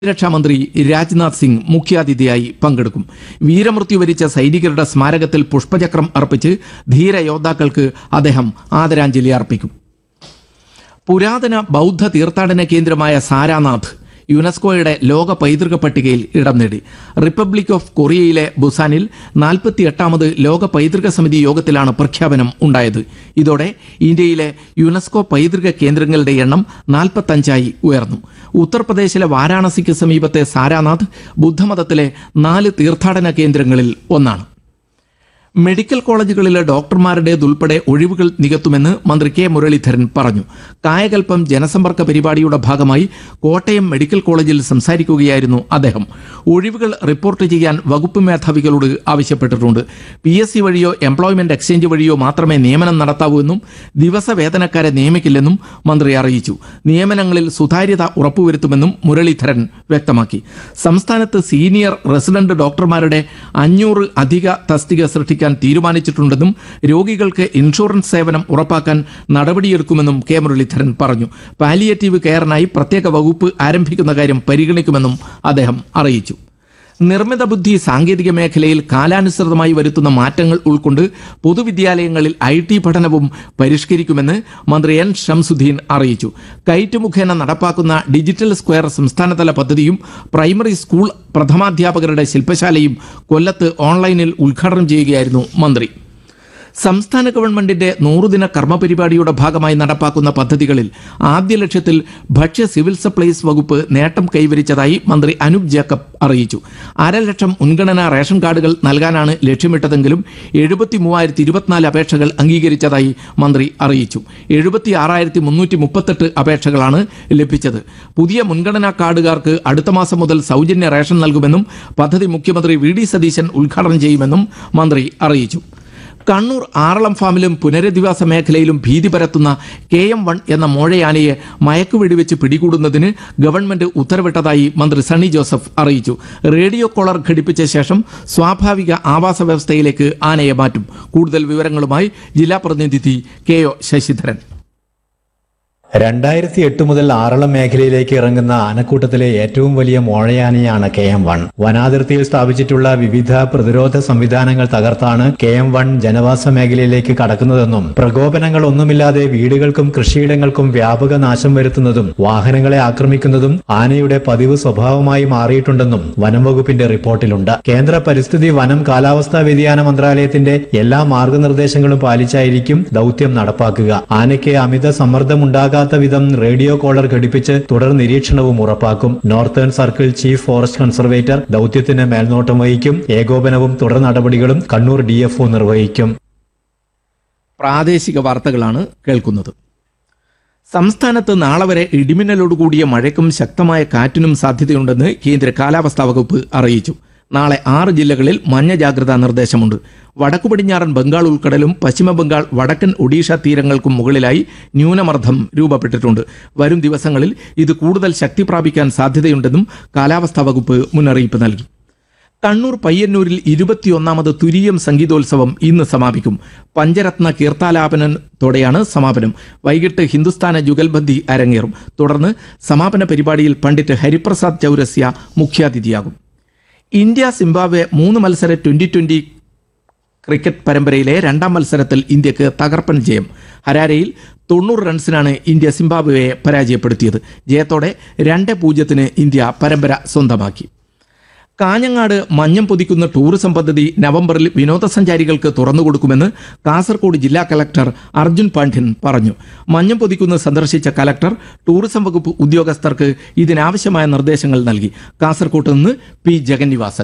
രക്ഷാമന്ത്രി രാജ്നാഥ് സിംഗ് മുഖ്യാതിഥിയായി പങ്കെടുക്കും വീരമൃത്യു വരിച്ച സൈനികരുടെ സ്മാരകത്തിൽ പുഷ്പചക്രം അർപ്പിച്ച് ധീരയോദ്ധാക്കൾക്ക് അദ്ദേഹം ആദരാഞ്ജലി അർപ്പിക്കും പുരാതന ബൗദ്ധ തീർത്ഥാടന കേന്ദ്രമായ സാരാനാഥ് യുനെസ്കോയുടെ ലോക പൈതൃക പട്ടികയിൽ ഇടം നേടി റിപ്പബ്ലിക് ഓഫ് കൊറിയയിലെ ബുസാനിൽ നാൽപ്പത്തിയെട്ടാമത് ലോക പൈതൃക സമിതി യോഗത്തിലാണ് പ്രഖ്യാപനം ഉണ്ടായത് ഇതോടെ ഇന്ത്യയിലെ യുനെസ്കോ പൈതൃക കേന്ദ്രങ്ങളുടെ എണ്ണം നാൽപ്പത്തഞ്ചായി ഉയർന്നു ഉത്തർപ്രദേശിലെ വാരാണസിക്ക് സമീപത്തെ സാരാനാഥ് ബുദ്ധമതത്തിലെ നാല് തീർത്ഥാടന കേന്ദ്രങ്ങളിൽ ഒന്നാണ് മെഡിക്കൽ കോളേജുകളിലെ ഡോക്ടർമാരുടേതുൾപ്പെടെ ഒഴിവുകൾ നികത്തുമെന്ന് മന്ത്രി കെ മുരളീധരൻ പറഞ്ഞു കായകൽപ്പം ജനസമ്പർക്ക പരിപാടിയുടെ ഭാഗമായി കോട്ടയം മെഡിക്കൽ കോളേജിൽ സംസാരിക്കുകയായിരുന്നു അദ്ദേഹം ഒഴിവുകൾ റിപ്പോർട്ട് ചെയ്യാൻ വകുപ്പ് മേധാവികളോട് ആവശ്യപ്പെട്ടിട്ടുണ്ട് പി എസ് സി വഴിയോ എംപ്ലോയ്മെന്റ് എക്സ്ചേഞ്ച് വഴിയോ മാത്രമേ നിയമനം നടത്താവൂ എന്നും ദിവസവേതനക്കാരെ നിയമിക്കില്ലെന്നും മന്ത്രി അറിയിച്ചു നിയമനങ്ങളിൽ സുതാര്യത ഉറപ്പുവരുത്തുമെന്നും മുരളീധരൻ വ്യക്തമാക്കി സംസ്ഥാനത്ത് സീനിയർ റെസിഡന്റ് ഡോക്ടർമാരുടെ അഞ്ഞൂറ് അധിക തസ്തിക സൃഷ്ടിക്കാൻ തീരുമാനിച്ചിട്ടുണ്ടെന്നും രോഗികൾക്ക് ഇൻഷുറൻസ് സേവനം ഉറപ്പാക്കാൻ നടപടിയെടുക്കുമെന്നും കെ മുരളീധരൻ പറഞ്ഞു പാലിയേറ്റീവ് കെയറിനായി പ്രത്യേക വകുപ്പ് ആരംഭിക്കുന്ന കാര്യം പരിഗണിക്കുമെന്നും അദ്ദേഹം അറിയിച്ചു നിർമ്മിത ബുദ്ധി സാങ്കേതിക മേഖലയിൽ കാലാനുസൃതമായി വരുത്തുന്ന മാറ്റങ്ങൾ ഉൾക്കൊണ്ട് പൊതുവിദ്യാലയങ്ങളിൽ ഐ ടി പഠനവും പരിഷ്കരിക്കുമെന്ന് മന്ത്രി എൻ ഷംസുദ്ദീൻ അറിയിച്ചു കൈറ്റ് മുഖേന നടപ്പാക്കുന്ന ഡിജിറ്റൽ സ്ക്വയർ സംസ്ഥാനതല പദ്ധതിയും പ്രൈമറി സ്കൂൾ പ്രഥമാധ്യാപകരുടെ ശില്പശാലയും കൊല്ലത്ത് ഓൺലൈനിൽ ഉദ്ഘാടനം ചെയ്യുകയായിരുന്നു മന്ത്രി സംസ്ഥാന ഗവൺമെന്റിന്റെ നൂറുദിന കർമ്മ പരിപാടിയുടെ ഭാഗമായി നടപ്പാക്കുന്ന പദ്ധതികളിൽ ആദ്യ ലക്ഷ്യത്തിൽ ഭക്ഷ്യ സിവിൽ സപ്ലൈസ് വകുപ്പ് നേട്ടം കൈവരിച്ചതായി മന്ത്രി അനൂപ് ജേക്കബ് അറിയിച്ചു അര ലക്ഷം മുൻഗണനാ റേഷൻ കാർഡുകൾ നൽകാനാണ് ലക്ഷ്യമിട്ടതെങ്കിലും എഴുപത്തി മൂവായിരത്തി ഇരുപത്തിനാല് അപേക്ഷകൾ അംഗീകരിച്ചതായി മന്ത്രി അറിയിച്ചു എഴുപത്തി ആറായിരത്തി മുന്നൂറ്റി മുപ്പത്തെട്ട് അപേക്ഷകളാണ് ലഭിച്ചത് പുതിയ മുൻഗണനാ കാർഡുകാർക്ക് അടുത്ത മാസം മുതൽ സൗജന്യ റേഷൻ നൽകുമെന്നും പദ്ധതി മുഖ്യമന്ത്രി വി ഡി സതീശൻ ഉദ്ഘാടനം ചെയ്യുമെന്നും മന്ത്രി അറിയിച്ചു കണ്ണൂർ ആറളം ഫാമിലും പുനരധിവാസ മേഖലയിലും ഭീതി പരത്തുന്ന കെ എം വൺ എന്ന മോഴയാനയെ മയക്കുവെടിവെച്ച് പിടികൂടുന്നതിന് ഗവൺമെന്റ് ഉത്തരവിട്ടതായി മന്ത്രി സണ്ണി ജോസഫ് അറിയിച്ചു റേഡിയോ കോളർ ഘടിപ്പിച്ച ശേഷം സ്വാഭാവിക ആവാസ വ്യവസ്ഥയിലേക്ക് ആനയെ മാറ്റും കൂടുതൽ വിവരങ്ങളുമായി ജില്ലാ പ്രതിനിധി കെ ഒ ശശിധരൻ രണ്ടായിരത്തി എട്ട് മുതൽ ആറളം മേഖലയിലേക്ക് ഇറങ്ങുന്ന ആനക്കൂട്ടത്തിലെ ഏറ്റവും വലിയ മോഴയാനയാണ് കെ എം വൺ വനാതിർത്തിയിൽ സ്ഥാപിച്ചിട്ടുള്ള വിവിധ പ്രതിരോധ സംവിധാനങ്ങൾ തകർത്താണ് കെ എം വൺ ജനവാസ മേഖലയിലേക്ക് കടക്കുന്നതെന്നും പ്രകോപനങ്ങൾ ഒന്നുമില്ലാതെ വീടുകൾക്കും കൃഷിയിടങ്ങൾക്കും വ്യാപക നാശം വരുത്തുന്നതും വാഹനങ്ങളെ ആക്രമിക്കുന്നതും ആനയുടെ പതിവ് സ്വഭാവമായി മാറിയിട്ടുണ്ടെന്നും വനം വകുപ്പിന്റെ റിപ്പോർട്ടിലുണ്ട് കേന്ദ്ര പരിസ്ഥിതി വനം കാലാവസ്ഥാ വ്യതിയാന മന്ത്രാലയത്തിന്റെ എല്ലാ മാർഗനിർദ്ദേശങ്ങളും പാലിച്ചായിരിക്കും ദൗത്യം നടപ്പാക്കുക ആനയ്ക്ക് അമിത സമ്മർദ്ദമുണ്ടാകാത്ത വിധം റേഡിയോ കോളർ ഘടിപ്പിച്ച് തുടർ നിരീക്ഷണവും ഉറപ്പാക്കും northern circle chief forest conservator ദൗത്യത്തിന് മേൽനോട്ടം വഹിക്കും ഏകോപനവും തുടർ നടപടികളും കണ്ണൂർ ഡിഎഫ്ഒ നിർവഹിക്കും പ്രാദേശിക വാർത്തകളാണ് കേൾക്കുന്നത് സംസ്ഥാനത്ത് നാളെ വരെ ഇടിമിന്നലോടുകൂടിയ മഴയ്ക്കും ശക്തമായ കാറ്റിനും സാധ്യതയുണ്ടെന്ന് കേന്ദ്ര കാലാവസ്ഥാ വകുപ്പ് അറിയിച്ചു നാളെ ആറ് ജില്ലകളിൽ മഞ്ഞ ജാഗ്രതാ നിർദ്ദേശമുണ്ട് വടക്കു പടിഞ്ഞാറൻ ബംഗാൾ ഉൾക്കടലും പശ്ചിമ ബംഗാൾ വടക്കൻ ഒഡീഷ തീരങ്ങൾക്കും മുകളിലായി ന്യൂനമർദ്ദം രൂപപ്പെട്ടിട്ടുണ്ട് വരും ദിവസങ്ങളിൽ ഇത് കൂടുതൽ ശക്തി പ്രാപിക്കാൻ സാധ്യതയുണ്ടെന്നും കാലാവസ്ഥാ വകുപ്പ് മുന്നറിയിപ്പ് നൽകി കണ്ണൂർ പയ്യന്നൂരിൽ ഇരുപത്തിയൊന്നാമത് തുരീയം സംഗീതോത്സവം ഇന്ന് സമാപിക്കും പഞ്ചരത്ന കീർത്താലാപനത്തോടെയാണ് സമാപനം വൈകിട്ട് ഹിന്ദുസ്ഥാന ജുഗൽബന്ദി അരങ്ങേറും തുടർന്ന് സമാപന പരിപാടിയിൽ പണ്ഡിറ്റ് ഹരിപ്രസാദ് ചൗരസ്യ മുഖ്യാതിഥിയാകും ഇന്ത്യ സിംബാബ്വെ മൂന്ന് മത്സര ട്വന്റി ട്വന്റി ക്രിക്കറ്റ് പരമ്പരയിലെ രണ്ടാം മത്സരത്തിൽ ഇന്ത്യക്ക് തകർപ്പൻ ജയം ഹരാരയിൽ തൊണ്ണൂറ് റൺസിനാണ് ഇന്ത്യ സിംബാബ്വെയെ പരാജയപ്പെടുത്തിയത് ജയത്തോടെ രണ്ട് പൂജ്യത്തിന് ഇന്ത്യ പരമ്പര സ്വന്തമാക്കി കാഞ്ഞങ്ങാട് മഞ്ഞം പൊതിക്കുന്ന ടൂറിസം പദ്ധതി നവംബറിൽ വിനോദസഞ്ചാരികൾക്ക് തുറന്നുകൊടുക്കുമെന്ന് കാസർഗോഡ് ജില്ലാ കലക്ടർ അർജുൻ പാണ്ഡ്യൻ പറഞ്ഞു മഞ്ഞം പൊതിക്കുന്ന് സന്ദർശിച്ച കലക്ടർ ടൂറിസം വകുപ്പ് ഉദ്യോഗസ്ഥർക്ക് ഇതിനാവശ്യമായ നിർദ്ദേശങ്ങൾ നൽകി കാസർകോട്ട് നിന്ന് പി ജഗന്നിവാസൻ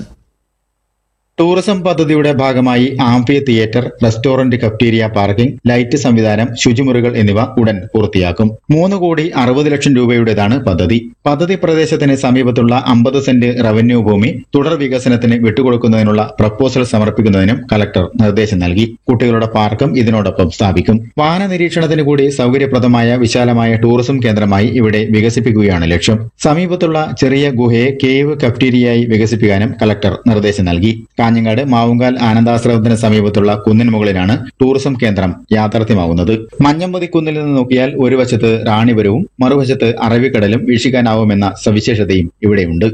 ടൂറിസം പദ്ധതിയുടെ ഭാഗമായി amphitheatre restaurant cafeteria parking light സംവിധാനം ശുചിമുറികൾ എന്നിവ ഉടൻ പൂർത്തിയാക്കും മൂന്ന് കോടി അറുപത് ലക്ഷം രൂപയുടേതാണ് പദ്ധതി പദ്ധതി പ്രദേശത്തിന് സമീപത്തുള്ള അമ്പത് സെന്റ് റവന്യൂ ഭൂമി തുടർ വികസനത്തിന് വിട്ടുകൊടുക്കുന്നതിനുള്ള പ്രപ്പോസൽ സമർപ്പിക്കുന്നതിനും കലക്ടർ നിർദ്ദേശം നൽകി കുട്ടികളുടെ പാർക്കും ഇതിനോടൊപ്പം സ്ഥാപിക്കും വാഹന നിരീക്ഷണത്തിന് കൂടി സൗകര്യപ്രദമായ വിശാലമായ ടൂറിസം കേന്ദ്രമായി ഇവിടെ വികസിപ്പിക്കുകയാണ് ലക്ഷ്യം സമീപത്തുള്ള ചെറിയ ഗുഹയെ കേവ് കഫ്റ്റീരിയയായി വികസിപ്പിക്കാനും കലക്ടർ നിർദ്ദേശം നൽകി കാഞ്ഞങ്ങാട് മാവുങ്കാൽ ആനന്ദാശ്രമത്തിന് സമീപത്തുള്ള കുന്നിന് മുകളിലാണ് ടൂറിസം കേന്ദ്രം യാഥാർത്ഥ്യമാവുന്നത് മഞ്ഞമ്പതി കുന്നിൽ നിന്ന് നോക്കിയാൽ ഒരു വശത്ത് റാണിപുരവും മറുവശത്ത് അറബിക്കടലും വീക്ഷിക്കാനാവുമെന്ന സവിശേഷതയും ഇവിടെയുണ്ട്